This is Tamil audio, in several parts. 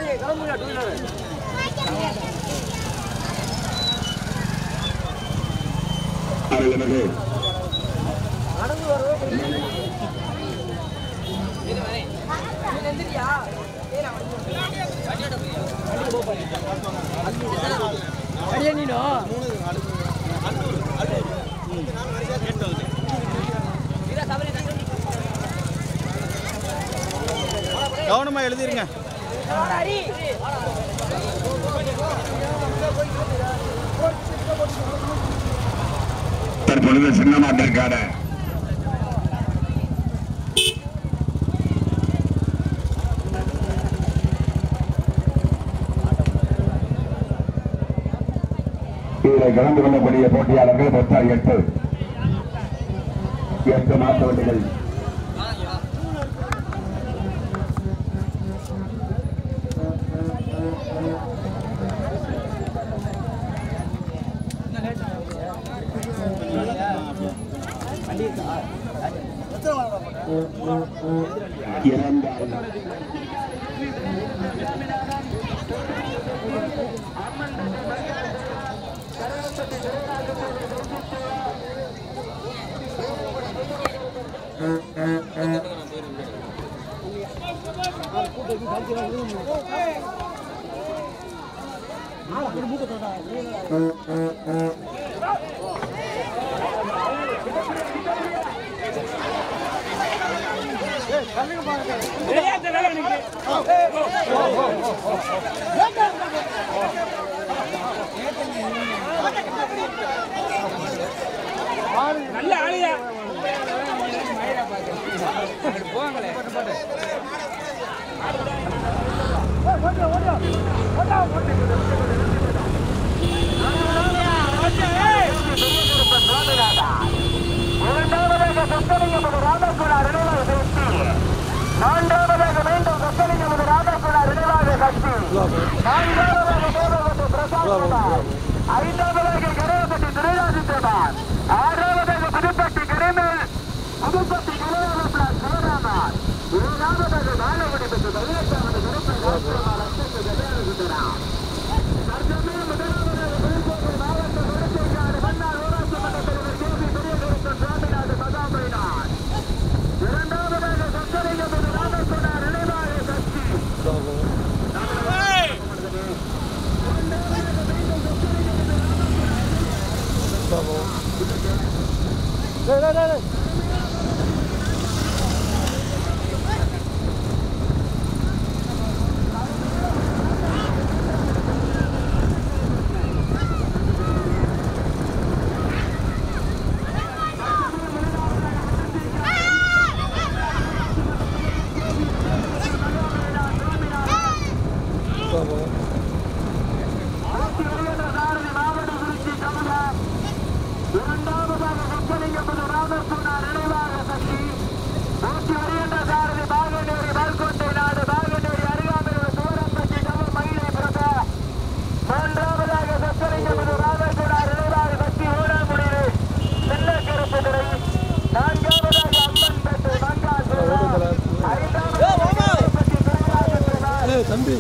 அருள்மிகு கவனமா எழுதிருங்க தற்பொழுது சின்னமாட்டிற்கான இதில் கலந்து கொள்ளக்கூடிய போட்டியாளர்கள் மொத்தம் எட்டு எட்டு மாட்டு வண்டிகள் இரண்டாவது நல்ல ஆளியா போங்களே இரண்டாவதாக சொத்தலிங்கம் ராதாகுமார் நினைவாக சக்தி நான்காவதாக மீண்டும் சொத்தலிங்கம் ராதாகுமார் நினைவாக சக்தி நான்காவதாக தேவகத்து பிரசாத் குமார் ஐந்தாவதாக கரவப்பட்டி துரைராஜு தேவார் ஆறாவதாக புதுப்பட்டி கரிமேல் புதுப்பட்டி கரவப்பட்டி சிவராமன் ஏழாவதாக மாலவடி பெற்று பதினெட்டாவது கருப்பு ராஜ்குமார் அத்தத்து கல்யாண சுந்தரம் தற்சமயம் முதலாவதாக புதுக்கோட்டை மாவட்ட வடசேரியாறு மன்னார் ஊராட்சி மன்ற தலைவர் கே பி பெரியகருப்பன் சுவாமிநாத மகாபைனார் இரண்டாவதாக சொத்தலிங்கம் ராமகுமார் நினைவாக சக்தி ஆட்சி வருகின்ற சாரதி மாவட்ட குறிச்சி கமலம் இரண்டாவதாக சொத்தலிங்கப்பது ராமகுமார் நினைவாக சக்தி ஆட்சி வருகின்ற சாரதி பாகநேரி பால்கோட்டை நாடு பாகநேரி அருகாமையில் உள்ள சூரப்பட்டி கமல் மகிழை பிரதா மூன்றாவதாக சொத்தலிங்கப்பது ராமகுமார் நினைவாக சக்தி ஊடாமுடிவு சின்னக்கருப்பு துறை நான்காவதாக அம்மன் பெட்டு மங்கால் ஐந்தாவதாக பட்டி துறைராஜ தம்பி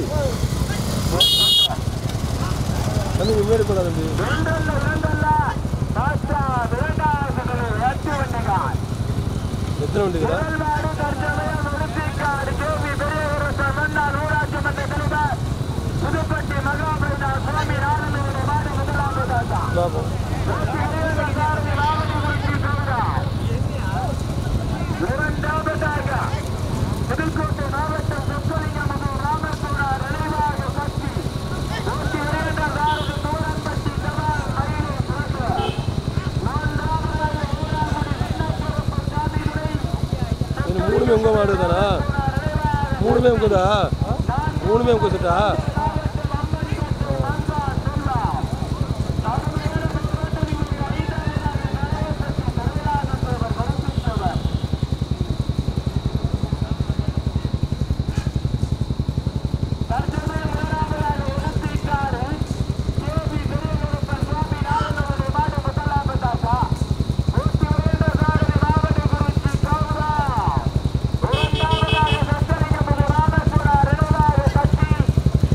தம்பி முன்னாடி போடா தம்பி இரண்டல்ல இரண்டல்ல பாஸ்டா இரண்டாவது எட்டு வண்டிகள் எத்தனை வண்டிக்கிறா முதல்வாடு தற்சமயம் உடுப்பிக்காடு கேபி பெரியவரசர் மன்னார் ஊராட்சி மன்ற தலைவர் புதுப்பட்டி மகாபிரதா சுவாமி நாராயணனுடைய மாடு முதலாவதாக பார்ப்போம் சாரதி மாவட்ட குறிச்சி கவுடார் இரண்டாவதாக புதுக்கோட்டை மாவட்டம் சொக்கலிங்கமது ராமகுமார் நினைவாக சக்தி நூற்றி இரண்டு சாரதி தூரம்பட்டி சவால் மயிலை பிரதர் மூன்றாவதாக ஊராங்குடி சின்னப்பரப்பு சாமிதுரை இது மூணுமே உங்க மாடு தானா மூணுமே உங்கதா மூணுமே உங்கதுட்டா இரண்டாவதாக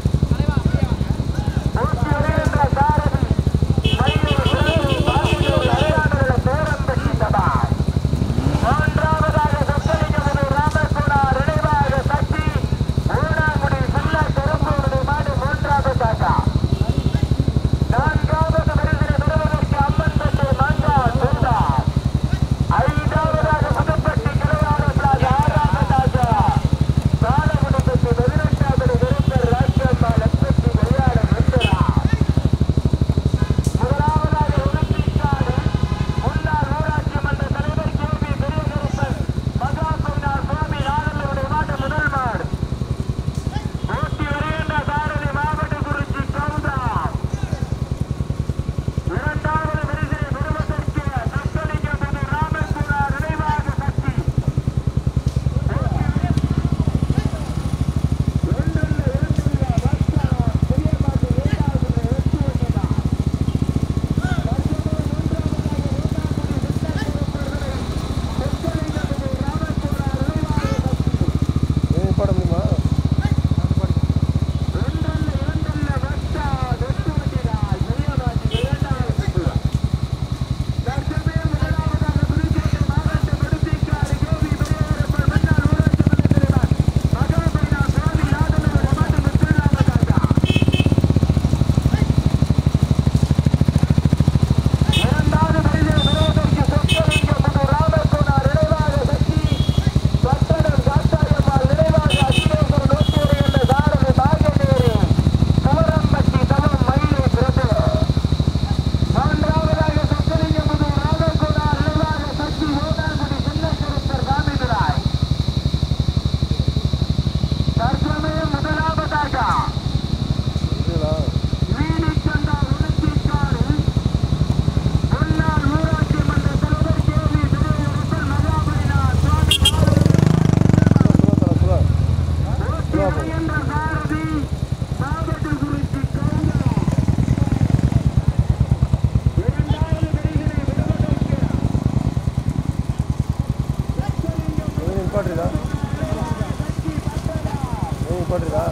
நீ போட்டுருக்கா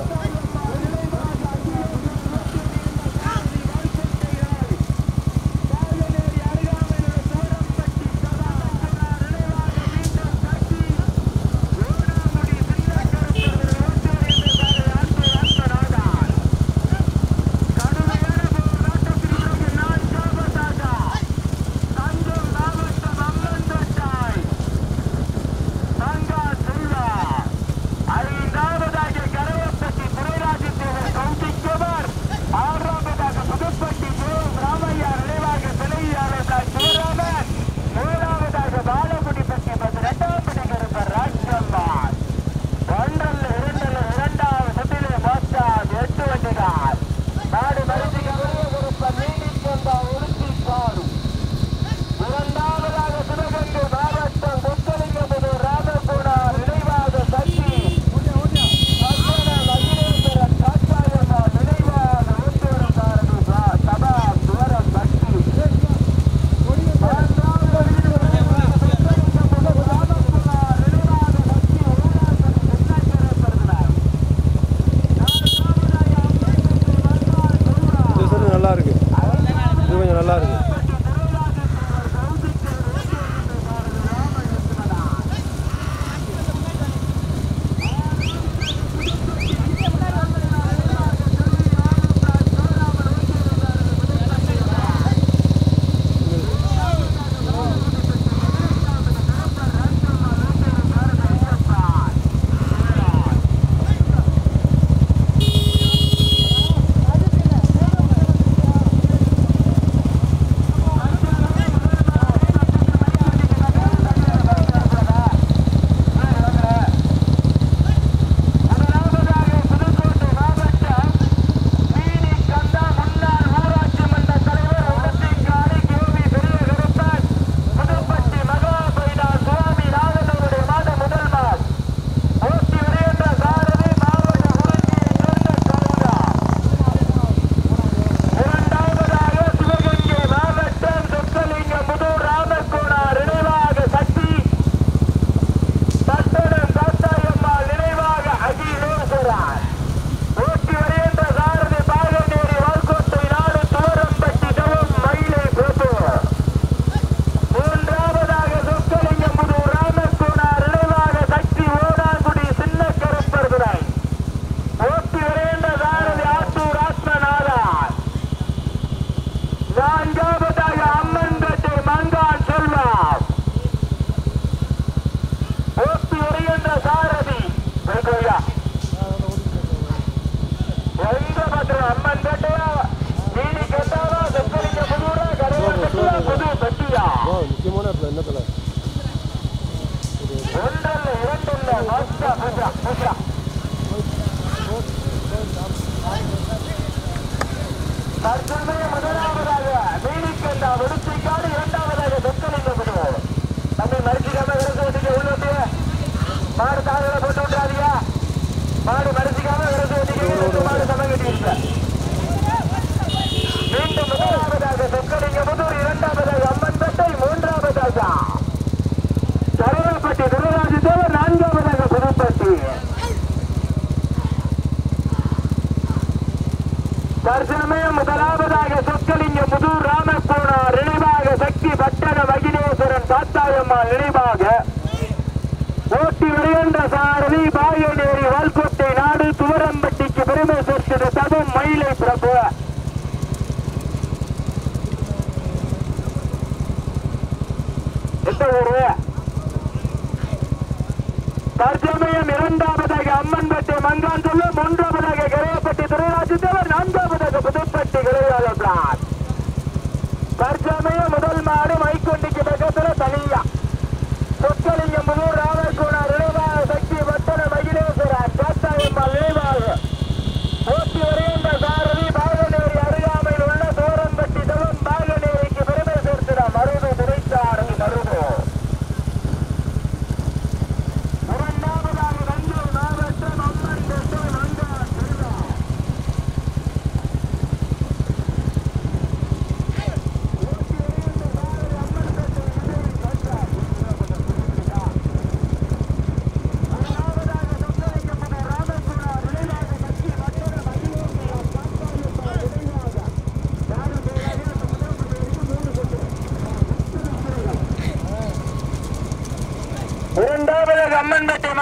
ஐந்தாவதாக கரவப்பட்டி துறைராஜத்தேவர் கௌசிக்குமார் ஆறாவதாக புதுப்பட்டி ஜோ ராமையா நினைவாக சிலையாளர் சிவராமன் ஏழாவதாக பாலகுடிப்பட்டி பதினெட்டாவது கருப்பர் ராஜ்கம்மார் ஒன்றல்ல இரண்டல்ல இரண்டாவது சுற்றிலே மோஸ்டார் எட்டு வண்டிகார் நாடு மருந்திக கருப்பர் நீடிக்கொண்டா உறுதி பாடும் இரண்டாவதாக சிவகங்கை மாவட்டம் கொத்தலிங்கபுது ராமகுணார் நினைவாக சக்தி மகன மகிழேந்திரன் காட்டாயம்மா நினைவாக ஊட்டுவரம் சாரதி சா- சபா துவரம் சக்தி இரண்டாவது கொத்தலிங்கபுது ராமகுணார் நினைவாக சக்தி ஊராசன் கிருஷ்ணகிரி இது சொல்லு நல்லா இருக்கு இது கொஞ்சம் நல்லா இருக்கு முதலாவதாக புதுக்கோட்டை மாவட்டம் மீனி கந்தா முன்னாள் ஊராட்சி மன்ற தலைவர் உடத்திக்காரி கேவி பெரிய கருப்பன் புதுப்பட்டி மகாபைனா சுவாமி நாகதவருடைய மாத முதல் நாள் ஓட்டி வருகின்ற சாரதி மாவட்ட உறுதியை சேர்ந்த கவுண்டா இரண்டாவதாக சிவகங்கை மாவட்டம் சொக்கலிங்கம் புதூர் ராமக்கோணார் நினைவாக சக்தி பட்டணம் காத்தாயம்மாள் நினைவாக அகிலேஸ்வரன் ஓட்டி வருகின்ற சாரதி பாகநேரி வால்கோட்டை நாடு துவரம்பட்டி தவம் மயிலை பிரபு மூன்றாவதாக சொக்கலிங்கம்புதூர் ராமக்கோணார் நினைவாக சக்தி ஓடாங்குடி சின்ன கருப்பர் துறை ஓட்டி வருகின்ற சாரதி ஆத்தூர் ஆத்மநாதன் நான்காவதாக அம்மன்பேட்டை மங்கான் செல்வம் ஓட்டி வருகின்ற சாரதி வைகோயா எங்க பத்திரம் அம்மன் பேட்டையா வீடி கேட்டாவா செப்பலிங்க புதூரா கரையா பெட்டியா புது பெட்டியா ஓ முக்கியமான இடத்துல என்னத்தில் ஒன்றல்ல இரண்டல்ல மொத்த பூஜா பூஜா தற்சமய முதலாவதாக மீனிக்கண்டா விடுத்திக்காடு இரண்டாவதாக செப்பலிங்க புதூர் தம்பி மறுச்சிக்காம விரசு வச்சுக்க உள்ளது மாடு தாரையில போட்டு விட்டுறாதீங்க மாடு மறுச்சிக்காம விரசு வச்சுக்க மாடு சமம் கட்டியிருக்க மீண்டும் முதலாவதாக சொக்கலிங்க புதூர் இரண்டாவதாக அம்மன்பேட்டை மூன்றாவதாக சரவணப்பட்டி துரைராஜ தேவர் நான்காவதாக புதுப்பட்டி தற்சமயம் முதலாவதாக சொக்கலிங்க புதூர் ராமக்கோணார் நினைவாக சக்தி பட்டண மகிழேஸ்வரன் தாத்தாயம்மாள் நினைவாக ஓட்டி வருகின்ற சாரதி பாயநேரி வால்கோட்டை நாடு துவரம்பட்டிக்கு பெருமை சேர்த்தது தகும் மயிலை பிரபு எந்த ஊரு தற்சமயம் இரண்டாவதாக அம்மன்பேட்டை மங்கான் சொல்ல மூன்றாவதாக கரையப்பட்டி துறைராஜத்தேவர் நான்காவதாக புதுப்பட்டி கரையாளர் பிளான் தற்சமயம் முதல் மாடு மைக்கொண்டிக்கு பக்கத்துல தனியா சொக்கலிங்கம் புதூர் ராமக்கோணார் இளைவாக சக்தி பட்டண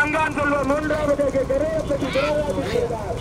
மங்கான் செல்வம் மூன்றாவதாக கரையப்பட்டி தேவாதி செய்தார்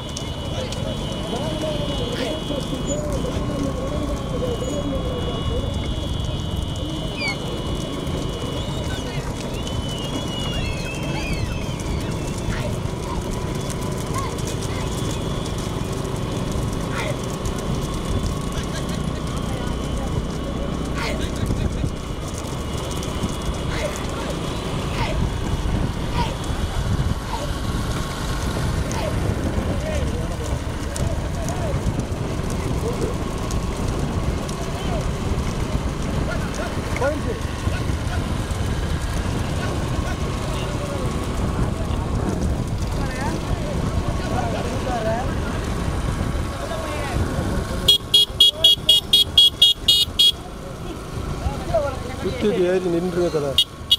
விட்டுட்டு ஏறி நின்றுங்க தலை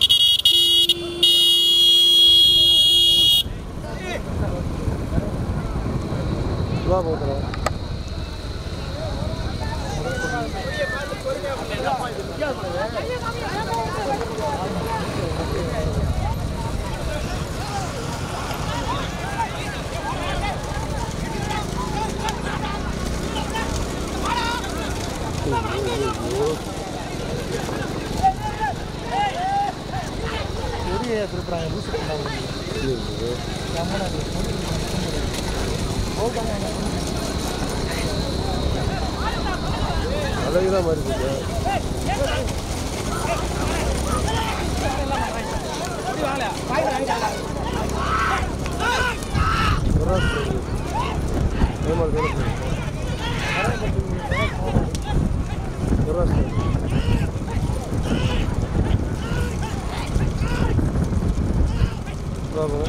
வா போகிறேன் அழகுதான் மாதிரி இருக்கு Bravo.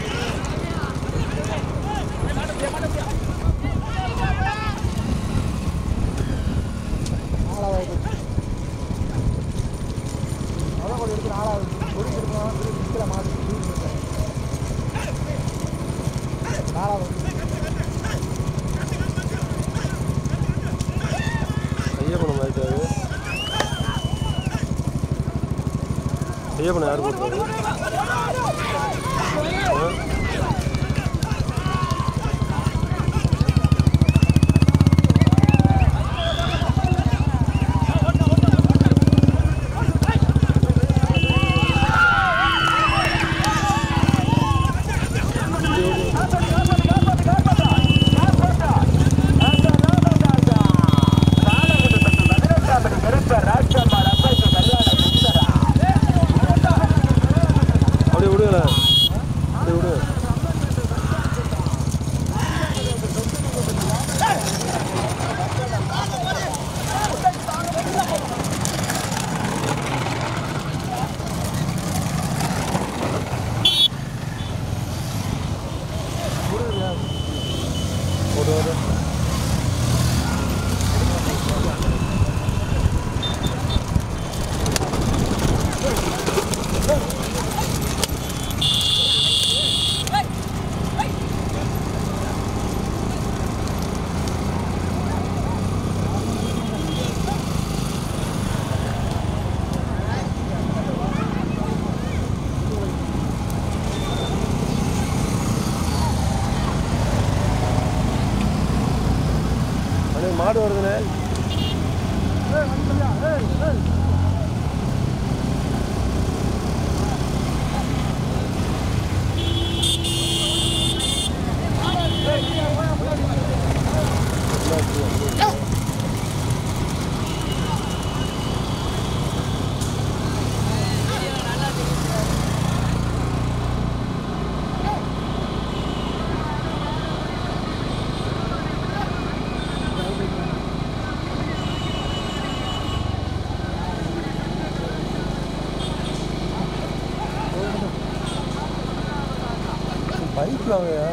ஐயப்பனம் ஆயிட்டாரு ஐயப்பனை யார் கொடுத்தாரு ஆ? அப்படியே விடுங்களேன் அப்படியே விடுங்க ஓடு ஓடு அண்ணே மாடு வருதுண்ணே பைக்கில் வாங்கயா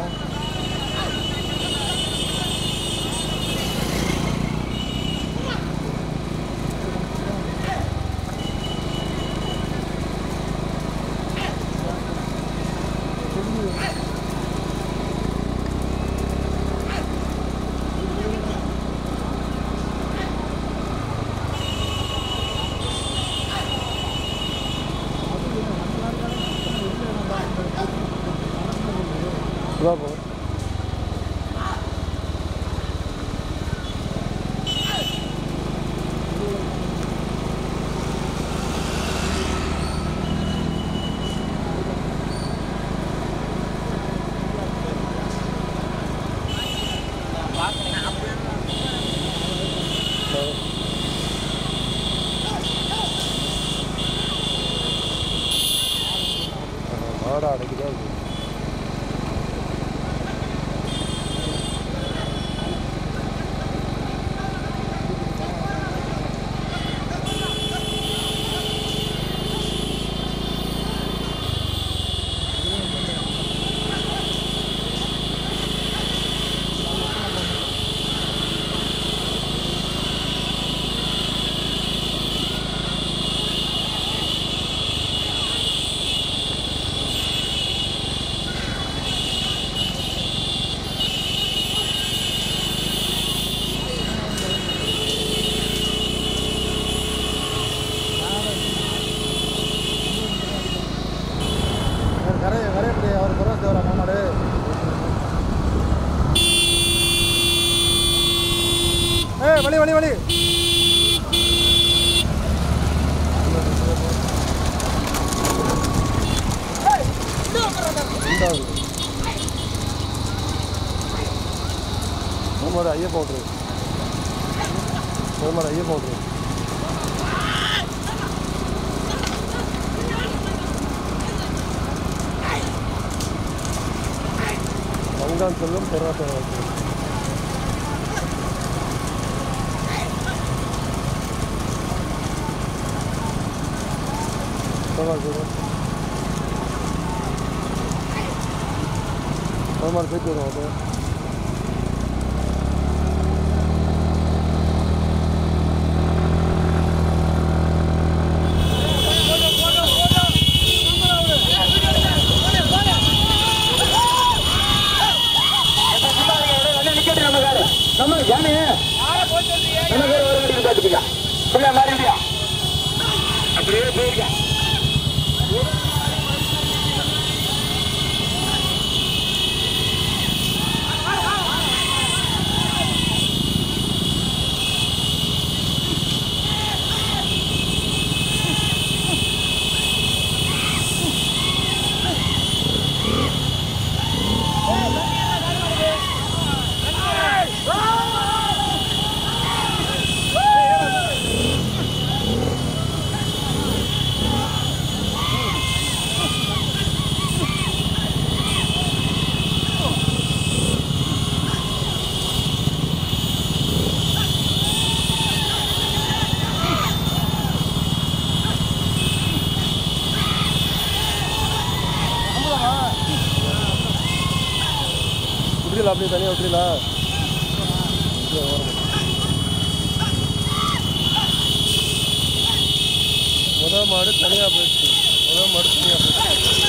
வா போ மாடா அடைக்குதா இது கரை கரையப்படி அவர் குறை தேவரா மாநாடு ஏய் வழி வழி வழி ரெண்டாவது சோமார் ஐயப்பா விட்ரு சோமார் ஐயப்பா விட்ரு பங்கான் செல்லும் பெறாட்ட சோமார் போயிட்டு வரும் அது நம்ம யானே நம்ம பேர் ஒரு வாட்டி பார்த்துக்கா பிள்ளை மாறிடியா அப்படியே போயிருக்கா விட்டுறீங்களா அப்படியே தனியாக விட்டுறீங்களா முதல் மாடு தனியாக போயிடுச்சு முதல் மாடு தனியாக போயிடுச்சு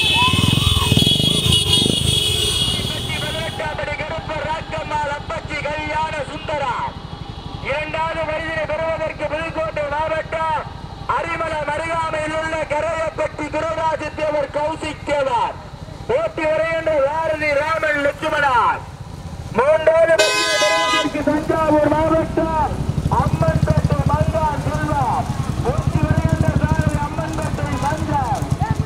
பதினெட்டாம் கருப்பு ராக்கம்மாள் அப்பச்சி கல்யாண சுந்தரா இரண்டாவது வயதினை பெறுவதற்கு புதுக்கோட்டை மாவட்டம் அரிமல மருகாமையில் உள்ள கரையப்பட்டி குருராஜ தேவர் கௌசிக் தேவர் போட்டி வருகின்ற வாரதி ராமன் லட்சுமணன் மூன்றாவது வயதினை பெறுவதற்கு தஞ்சாவூர் மாவட்டம் அம்மன் பெட்டை மங்கான் செல்வம் போட்டி வருகின்ற சாரதி அம்மன் பெட்டை மங்கான்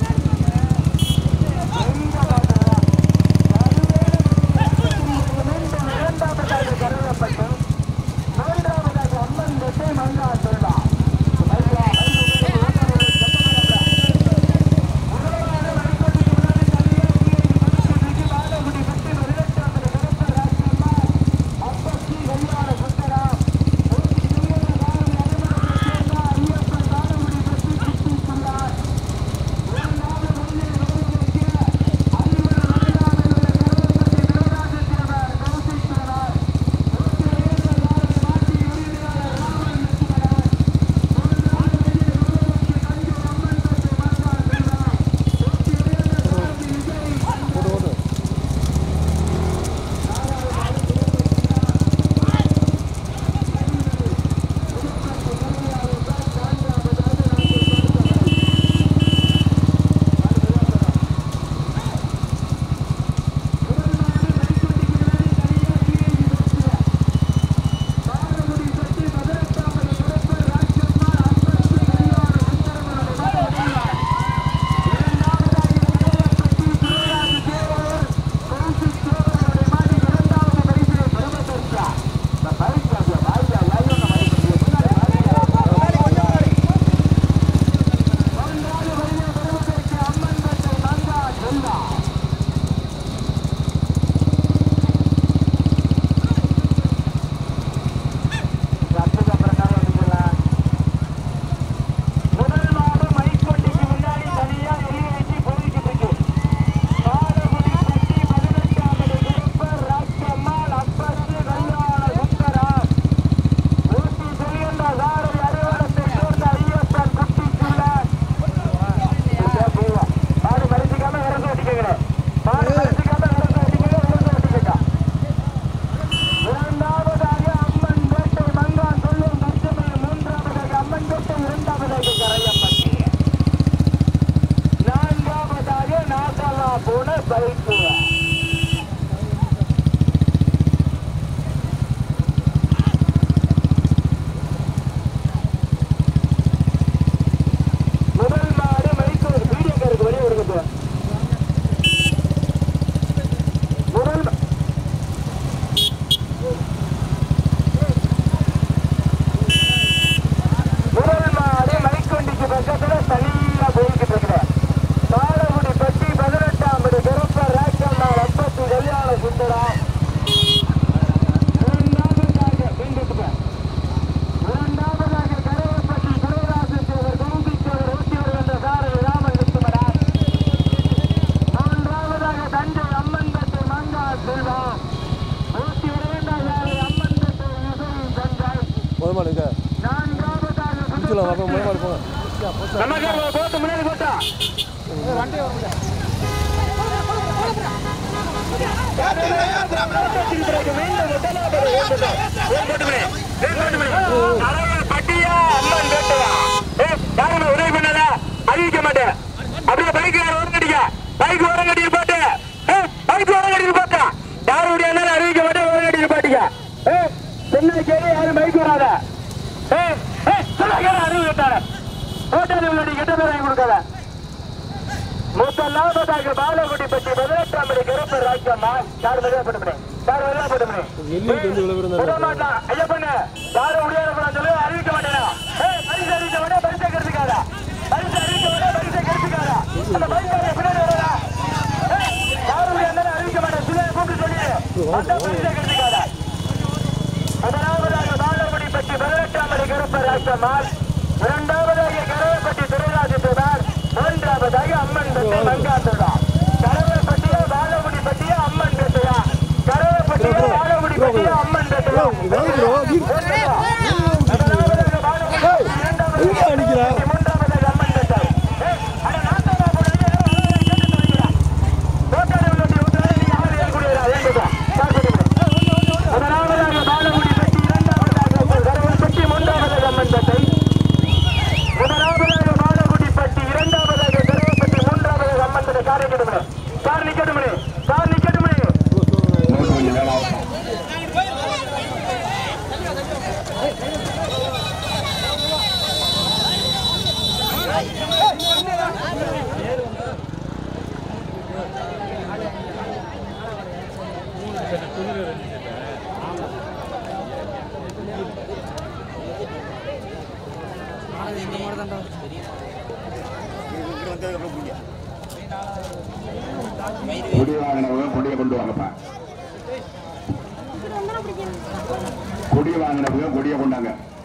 இரண்டாவதாக கருதப்பட்டு மூன்றாவதாக அம்மன் வெட்டை மங்கா திருடா முதலாவது வழிபட்டு மாடுதா நூத்தி இருபதாம் அம்மன் பெற்ற யூசுப் சஞ்சய் முதல் மாடு எங்க நான்காவதாக பிடிச்சலாம் அப்புறம் முதல் மாடு போங்க நமக்கு போட்டு முன்னாடி போட்டா பட்டியா அம்மன் கேட்டதா யாருமே உதவி பண்ணல அறிவிக்க மாட்டேன் அப்படியே பைக் ஓரம் கட்டிக்க பைக் ஓரம் கட்டி போட்டு பைக் ஓரம் கட்டி போட்டா யாருடைய அறிவிக்க மாட்டேன் ஓரம் கட்டி பாட்டிக்க சென்னை கேடு யாரும் பைக் வராத அறிவு கேட்டாரு ஹோட்டல் உள்ளடி கெட்ட பேர் வாங்கி கொடுக்காத முதலாவதாக பாலகுடி பற்றி பதினெட்டாம் மணி கருப்பு ராஜ்யம்மா யார் வெளியே போட்டு யார் வெளியே போட்டு நெல்லிக்கு வந்து இவ்வளவு விட இருந்தாங்க மாட்டான் ஐயப்பண்ணு யாரும் முடியாத போல சொல்லி அறிவிக்க மாட்டேனா ஏய் பரிசு அறிவிக்க மாட்டே பரிசை கெடுத்துக்காத பரிசு அறிவிக்க மாட்டே பரிசை கெடுத்துக்காத அந்த பரிசை பின்னாடி வரா யாரும் முடியாத அறிவிக்க மாட்டேன் சிலையை கூப்பிட்டு சொல்லி அந்த பரிசை கெடுத்துக்காத முதலாவதாக பாலகுடி பற்றி பதினெட்டாம் மணி கருப்பு ராஜ்யம்மாள் இரண்டாவதாக கரவப்பட்டி துறைராஜத்துடன் மூன்றாவதாக அம்மன் பெட்டி மங்காத்துடா கரவப்பட்டியா பாலகுடி பட்டியா அம்மன் பெட்டியா கரவப்பட்டியா பாலகுடி பட்டியா அம்மன் பெட்டியா வாங்க ப்ரோ முதலாவதாக பாலகுடி பட்டி, இரண்டாவதாக எங்க அடிக்கிறா? மூன்றாவதாக அம்மன் பெட்டி ஏய், அட நான் தான் போடுறேன், கேட்டு சொல்லிக்கிறேன். தோட்டாளி உள்ளத்தை ஊத்துறாரு, நீ யாரு ஏன் குடிக்கிறா? ஏன் குடிக்கிறா? யார் குடிக்கிறா? முதலாவதாக பாலகுடி பெட்டி இரண்டாவதாக கரவல் பெட்டி மூன்றாவதாக அம்மன் பெட்டை முதலாவதாக பாலகுடி பட்டி இரண்டாவதாக கரவப்பட்டி மூன்றாவதாக அம்மன் பெட்டை கார் நிக்கட்டுமே கார் நிக்கட்டுமே கார் நிக்கட்டுமே நோட்டு கொஞ்சம் வேலை ஆகும். கொடி வாங்கினவங்க கொடியை கொண்டு வாங்கப்பா கொடி வாங்கினவங்க கொடியை கொண்டாங்க